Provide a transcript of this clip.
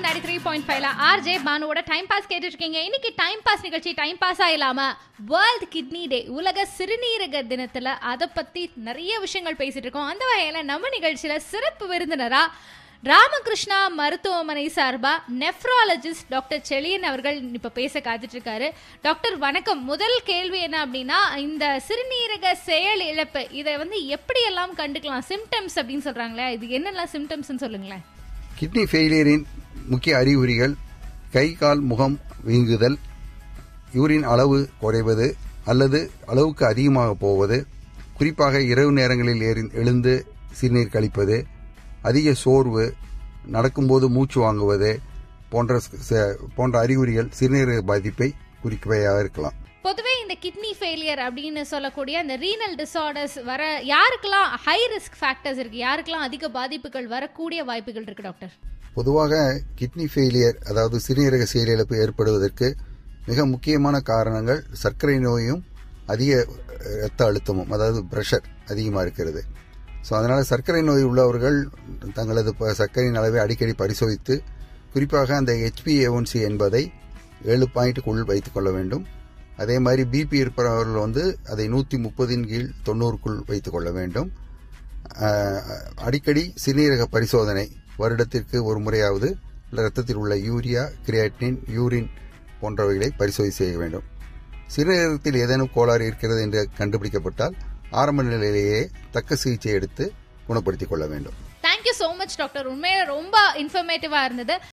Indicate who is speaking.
Speaker 1: ninety three point ஃபைவ்ல RJ பானுவோட time pass கேட்டுட்டு இருக்கீங்க இன்னைக்கு டைம் பாஸ் நிகழ்ச்சி டைம் பாஸா இல்லாம வேர்ல்ட் கிட்னி டே உலக சிறுநீரக தினத்துல அதை பத்தி நிறைய விஷயங்கள் பேசிட்டு இருக்கோம் அந்த வகையில நம்ம நிகழ்ச்சியில சிறப்பு விருந்தினரா ராமகிருஷ்ணா மருத்துவமனை சார்பா நெஃப்ராலஜிஸ்ட் டாக்டர் செழியன் அவர்கள் இப்ப பேச காத்துட்டு இருக்காரு டாக்டர் வணக்கம் முதல் கேள்வி என்ன அப்படின்னா இந்த சிறுநீரக செயல் இழப்பு இதை வந்து எப்படி எல்லாம் கண்டுக்கலாம் சிம்டம்ஸ் அப்படின்னு சொல்றாங்களே இது என்னெல்லாம் சிம்டம்ஸ் சொல்லுங்களேன்
Speaker 2: கிட்னி ஃபெயிலியரின் முக்கிய அறிகுறிகள் கை கால் முகம் வீங்குதல் யூரின் அளவு குறைவது அல்லது அளவுக்கு அதிகமாக போவது குறிப்பாக இரவு நேரங்களில் ஏறி- எழுந்து சிறுநீர் கழிப்பது அதிக சோர்வு நடக்கும்போது மூச்சு வாங்குவது போன்ற ச- போன்ற அறிகுறிகள் சிறுநீரக பாதிப்பை குறிப்பவையாக இருக்கலாம்
Speaker 1: பொதுவே இந்த கிட்னி ஃபெயிலியர் அப்படின்னு சொல்லக்கூடிய அந்த ரீனல் டிசார்டர்ஸ் வர யாருக்கெல்லாம் ஹை ரிஸ்க் ஃபேக்டர்ஸ் இருக்கு யாருக்கெல்லாம் அதிக பாதிப்புகள் வரக்கூடிய வாய்ப்புகள் இருக்கு டாக்டர்
Speaker 2: பொதுவாக கிட்னி ஃபெயிலியர் அதாவது சிறுநீரக செயலிழப்பு ஏற்படுவதற்கு மிக முக்கியமான காரணங்கள் சர்க்கரை நோயும் அதிக அஹ், இரத்த அழுத்தமும் அதாவது பிரஷர் அதிகமாக இருக்கிறது ஸோ அதனால் சர்க்கரை நோய் உள்ளவர்கள் தங்களது ப- சர்க்கரையின் அளவை அடிக்கடி பரிசோதித்து குறிப்பாக அந்த ஹெச்பிஏஒன்சி என்பதை ஏழு பாயிண்ட்டுக்குள் வைத்துக் கொள்ள வேண்டும் அதே மாதிரி பிபி இருப்பவர்கள் வந்து அதை நூற்றி முப்பதின் கீழ் தொண்ணூறுக்குள் வைத்துக் கொள்ள வேண்டும் அஹ், அடிக்கடி சிறுநீரக பரிசோதனை வருடத்திற்கு ஒரு முறையாவது இரத்தத்தில் உள்ள யூரியா கிரியாட்டினின் யூரின் போன்றவைகளை பரிசோதனை செய்ய வேண்டும் சிறுநீரகத்தில் ஏதேனும் கோளாறு இருக்கிறது என்று கண்டுபிடிக்கப்பட்டால் ஆரம்ப நிலையிலேயே தக்க சிகிச்சை எடுத்து குணப்படுத்திக் கொள்ள வேண்டும்
Speaker 1: தேங்க்யூ ஸோ மச் டாக்டர் உண்மையில ரொம்ப இன்ஃபர்மேட்டிவா இருந்தது